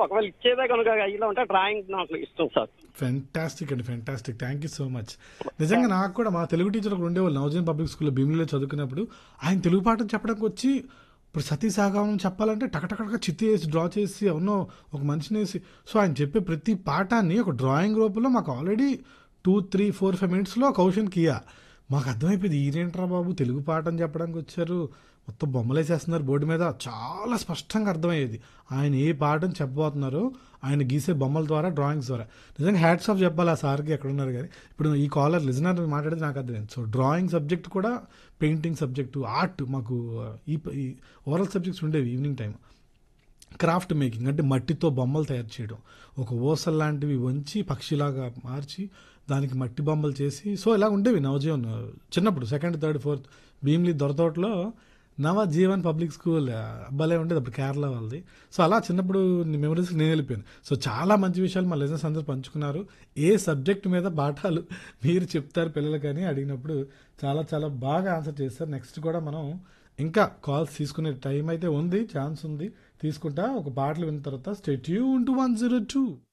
ఒకవేళ ఇచ్చేదే కనుక ఇలా ఉంటే డ్రాయింగ్ నాకు ఇష్టం సార్ ఫెంటాస్టిక్ అండి fantastic thank you so much నిజంగా నాకు కూడా మా తెలుగు టీచర్ ఒకరు ఉండేవాళ్ళు నవజన్ పబ్లిక్ స్కూల్లో భీమిలిలో చదువుకున్నప్పుడు ఆయన తెలుగు పాఠం చెప్పడానికి వచ్చి ఇప్పుడు సతీ సాగమనం చెప్పాలంటే టకటకటక చిత్తి వేసి డ్రా చేసి అవునో ఒక మనిషిని వేసి సో ఆయన చెప్పే ప్రతి పాఠాన్ని ఒక డ్రాయింగ్ రూపంలో మాకు already two three four five మినిట్స్లో క్వశ్చన్కి ఇయ్య మాకు అర్థమైపోయింది ఈరేంట్రా బాబు తెలుగు పాఠం చెప్పడానికి వచ్చారు మొత్తం బొమ్మలు వేసేస్తున్నారు బోర్డు మీద చాలా స్పష్టంగా అర్థమయ్యేది ఆయన ఏ పాఠం చెప్పబోతున్నారో ఆయన గీసే బొమ్మల ద్వారా డ్రాయింగ్స్ ద్వారా నిజంగా హ్యాట్స్ ఆఫ్ చెప్పాలి ఆ సార్కి ఎక్కడ ఉన్నారు కానీ ఇప్పుడు ఈ కాలర్ లిజనర్ మాట్లాడితే నాకు అర్థమైంది సో డ్రాయింగ్ సబ్జెక్ట్ కూడా పెయింటింగ్ సబ్జెక్టు ఆర్ట్ మాకు ఈ ఓవరాల్ సబ్జెక్ట్స్ ఉండేవి ఈవినింగ్ టైం క్రాఫ్ట్ మేకింగ్ అంటే మట్టితో బొమ్మలు తయారు చేయడం ఒక ఓసల్ లాంటివి వంచి పక్షిలాగా మార్చి దానికి మట్టి బొమ్మలు చేసి సో ఇలా ఉండేవి నవజీవన్ చిన్నప్పుడు సెకండ్ థర్డ్ ఫోర్త్ భీమ్లీ దొరతోటలో నవజీవన్ పబ్లిక్ స్కూల్ అబ్బాలే ఉండేది అప్పుడు కేరళ వాళ్ళది సో అలా చిన్నప్పుడు మెమరీస్ నేను వెళ్ళిపోయాను సో చాలా మంచి విషయాలు మా లెసన్స్ అందరూ పంచుకున్నారు ఏ సబ్జెక్ట్ మీద పాఠాలు మీరు చెప్తారు పిల్లలు కానీ అడిగినప్పుడు చాలా చాలా బాగా ఆన్సర్ చేస్తారు నెక్స్ట్ కూడా మనం ఇంకా కాల్స్ తీసుకునే టైం అయితే ఉంది ఛాన్స్ ఉంది తీసుకుంటా ఒక పాటలు విన్న తర్వాత stay tuned to one zero two